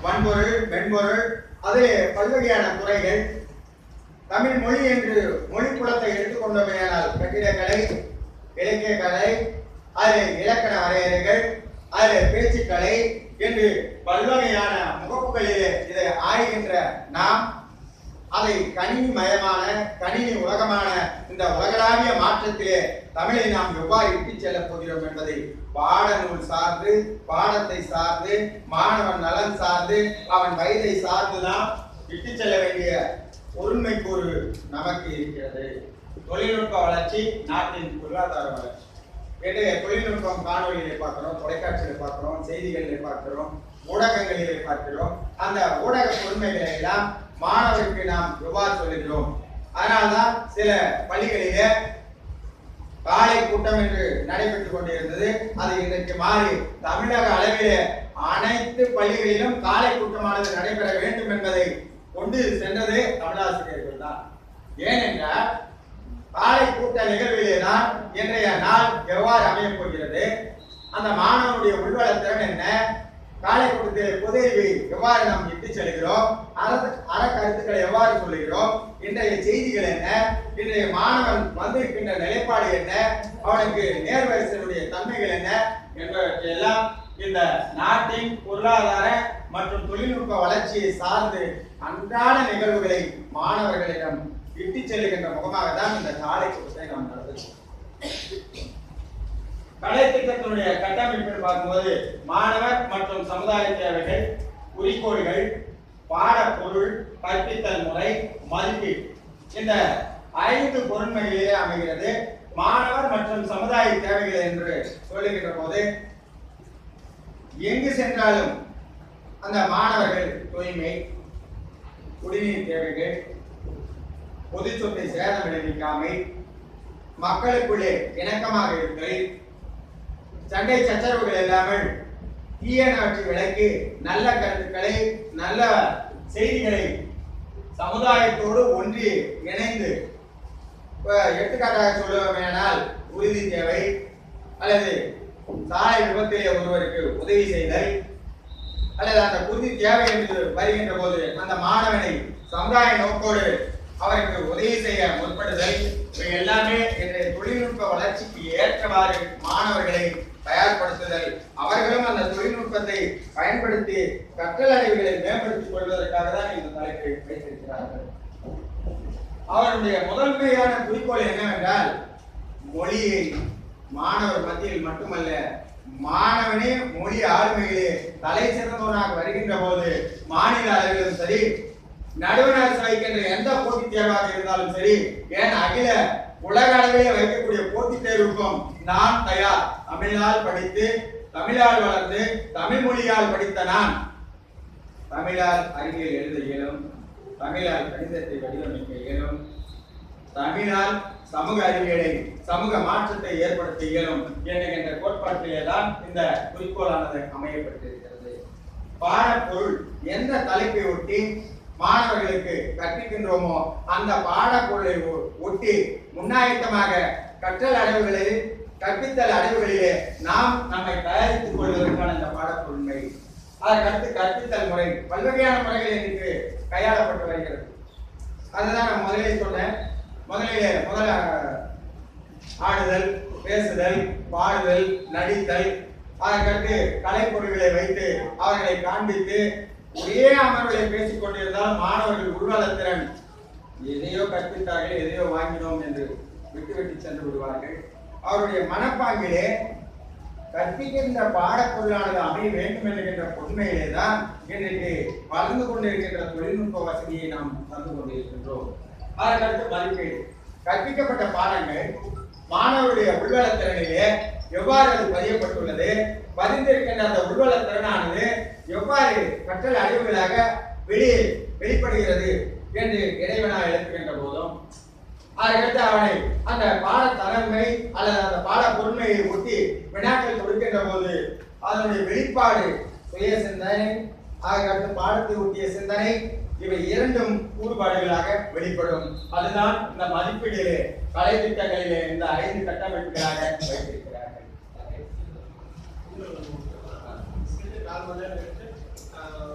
வன்பொருள் மென்பொருள் அதிலே பல்வகையான துறைகள் தமிழ் மொழி என்று மொழி குலத்தை எடுத்துக்கொண்டோமேயானால் கட்டிடக்கலை இலக்கியக்கலை அதில் இலக்கண வரையறைகள் அதில் பேச்சுக்கலை என்று பல்வகையான முகப்புகளிலே இதை ஆய்கின்ற நாம் அதை கணினி மயமான கணினி உலகமான இந்த உலகளாவிய மாற்றத்திலே தமிழை நாம் எவ்வாறு இட்டுச் செல்லப் போகிறோம் என்பதை பாடநூல் சார்ந்து பாடத்தை சார்ந்து மாணவன் நலன் சார்ந்து அவன் வயதை சார்ந்து நாம் இட்டுச் செல்ல வேண்டிய ஒருமைக்கூறு நமக்கு இருக்கிறது தொழில்நுட்ப வளர்ச்சி நாட்டின் பொருளாதார வளர்ச்சி இன்றைய தொழில்நுட்பம் காணொலியிலே பார்க்கிறோம் தொலைக்காட்சியில பார்க்கிறோம் செய்திகளிலே பார்க்கிறோம் ஊடகங்களிலே பார்க்கிறோம் அந்த ஊடக பொறுமைகளை எல்லாம் மாணவருக்கு நாம் எவ்வாறு சொல்லுகிறோம் அதனால்தான் சில பள்ளிகளிலே காலை கூட்டம் என்று நடைபெற்றுக் கொண்டிருந்தது அது இன்றைக்கு மாறி தமிழக அளவிலே அனைத்து பள்ளிகளிலும் காலை கூட்டமானது நடைபெற வேண்டும் என்பதை கொண்டு சென்றது தமிழாசிரியர்கள் தான் ஏனென்றால் காலை கூட்ட நிகழ்விலே தான் இன்றைய நாள் எவ்வாறு அமையப் போகிறது அந்த மாணவனுடைய உள்வள திறன் என்ன காலை கூட்டத்தில் பொதுவை எவ்வாறு நாம் இட்டு செல்கிறோம் அற அற கருத்துக்களை எவ்வாறு சொல்லுகிறோம் இன்றைய செய்திகள் என்ன இன்றைய மாணவன் வந்திருக்கின்ற நிலைப்பாடு என்ன அவனுக்கு நேர்வரிசையுடைய தன்மைகள் என்ன என்பவற்றையெல்லாம் இந்த நாட்டின் பொருளாதார மற்றும் தொழில்நுட்ப வளர்ச்சியை சார்ந்து அன்றாட நிகழ்வுகளை மாணவர்களிடம் இட்டு செல்லுகின்ற முகமாக தான் இந்த காலை கூட்டத்தை நாம் நடத்துகிறோம் கலை திட்டத்தினுடைய கட்டமைப்பில் பார்க்கும்போது மாணவர் மற்றும் சமுதாய தேவைகள் குறிக்கோள்கள் பாடப்பொருள் கற்பித்தல் முறை மதிப்பீடு இந்த ஐந்து பொருண்மைகளிலே அமைகிறது மாணவர் மற்றும் சமுதாய தேவைகள் என்று சொல்லுகின்ற போது எங்கு சென்றாலும் அந்த மாணவர்கள் தூய்மை குடிநீர் தேவைகள் பொது சொத்தை சேதம் விளைவிக்காமை மக்களுக்குள்ளே இணக்கமாக இருத்தல் சண்டை சச்சரவுகள் இல்லாமல் தீயனவற்றை விளக்கி நல்ல கருத்துக்களை நல்ல செய்திகளை சமுதாயத்தோடு ஒன்றி இணைந்து இப்ப எடுத்துக்காட்டாக சொல்லுவோமேனால் உறுதி தேவை அல்லது சாலை விபத்திலே ஒருவருக்கு உதவி செய்தல் அல்லது அந்த உறுதி தேவை என்று வருகின்ற போது அந்த மாணவனை சமுதாய நோக்கோடு அவருக்கு உதவி செய்ய முற்படுதல் இவை எல்லாமே இன்றைய தொழில்நுட்ப வளர்ச்சிக்கு ஏற்றவாறு மாணவர்களை தயார்படுத்துதல் அவர்களும் அந்த தொழில்நுட்பத்தை பயன்படுத்தி கற்றல் அறிவுகளை மேம்படுத்திக் கொள்வதற்காக தான் இந்த தலைப்பை வைத்திருக்கிறார்கள் அவருடைய முதன்மையான குறிக்கோள் என்னவென்றால் மொழியை மாணவர் மத்தியில் மட்டுமல்ல மாணவனே மொழி ஆளுமையிலே தலை சிறந்தவனாக வருகின்ற போது மாநில அளவிலும் சரி நடுவண் அரசு வைக்கின்ற எந்த போட்டித் தேர்வாக இருந்தாலும் சரி ஏன் அகில உலக அளவிலே வைக்கக்கூடிய போட்டித் தேர்வுக்கும் நான் தயார் தமிழால் படித்து தமிழால் வளர்ந்து தமிழ் மொழியால் படித்த நான் தமிழால் அறிவியல் எழுத இயலும் தமிழால் கணிதத்தை வடிவமைக்க இயலும் தமிழால் சமூக அறிவியலை சமூக மாற்றத்தை ஏற்படுத்த இயலும் என்கின்ற கோட்பாட்டிலே தான் இந்த குறிக்கோளானது அமையப்பட்டிருக்கிறது பாடப்பொருள் எந்த தலைப்பை ஒட்டி மாணவர்களுக்கு கற்பிக்கின்றோமோ அந்த பாடப்பொருளை ஒ- ஒட்டி முன்னாயத்தமாக கற்றல் அடைவுகளில் கற்பித்தல் அடைவுகளிலே நாம் நம்மை தயாரித்துக் கொள்வதற்கான இந்த பாடப்பொருண்மை அதற்கடுத்து கற்பித்தல் முறை பல்வகையான முறைகள் இன்றைக்கு கையாளப்பட்டு வருகிறது அதுதான் நான் முதலே சொன்னேன் முதலிலே முதல ஆடுதல் பேசுதல் பாடுதல் நடித்தல் அதற்கடுத்து கலைப்பொருள்களை வைத்து அவர்களை காண்பித்து ஒரே அமர்வுகளை பேசிக் கொண்டிருந்தால் மாணவர்கள் உள்வளத்திறன் எதையோ கற்பித்தார்கள் எதையோ வாங்கினோம் என்று விட்டுவிட்டு சென்று விடுவார்கள் அவருடைய மனப்பாங்கிலே கற்பிக்கின்ற பாடப்பொருளானது அமைய வேண்டும் என்கின்ற உண்மையிலே தான் இன்றைக்கு வளர்ந்து கொண்டிருக்கின்ற தொழில்நுட்ப வசதியை நாம் தந்து கொண்டிருக்கின்றோம் அதற்கடுத்து மதிப்பீடு கற்பிக்கப்பட்ட பாடங்கள் மாணவருடைய உள்வளத்திறனிலே எவ்வாறு அது பதியப்பட்டுள்ளது பதிந்திருக்கின்ற அந்த உள்வளத்திறனானது எவ்வாறு கற்றல் அறிவுகளாக வெளியே வெளிப்படுகிறது என்று இறைவனா எழுப்புகின்ற போதும் அதற்கடுத்து அவனை அந்த பாட தலைமை அல்லது அந்த பாட பொறுமையை ஒட்டி வினாக்கள் கொடுக்கின்ற போது அதனுடைய வெளிப்பாடு சுய சிந்தனை அதற்கடுத்து பாடத்தை ஒட்டிய சிந்தனை இவை இரண்டும் கூறுபாடுகளாக வெளிப்படும் அதுதான் இந்த மதிப்பீடிலே கலை திட்டங்களிலே இந்த ஐந்து கட்டமைப்புகளாக வைத்திருக்கிறார்கள் நாலு மணி நேரம் கழிச்சு, ஆஹ்,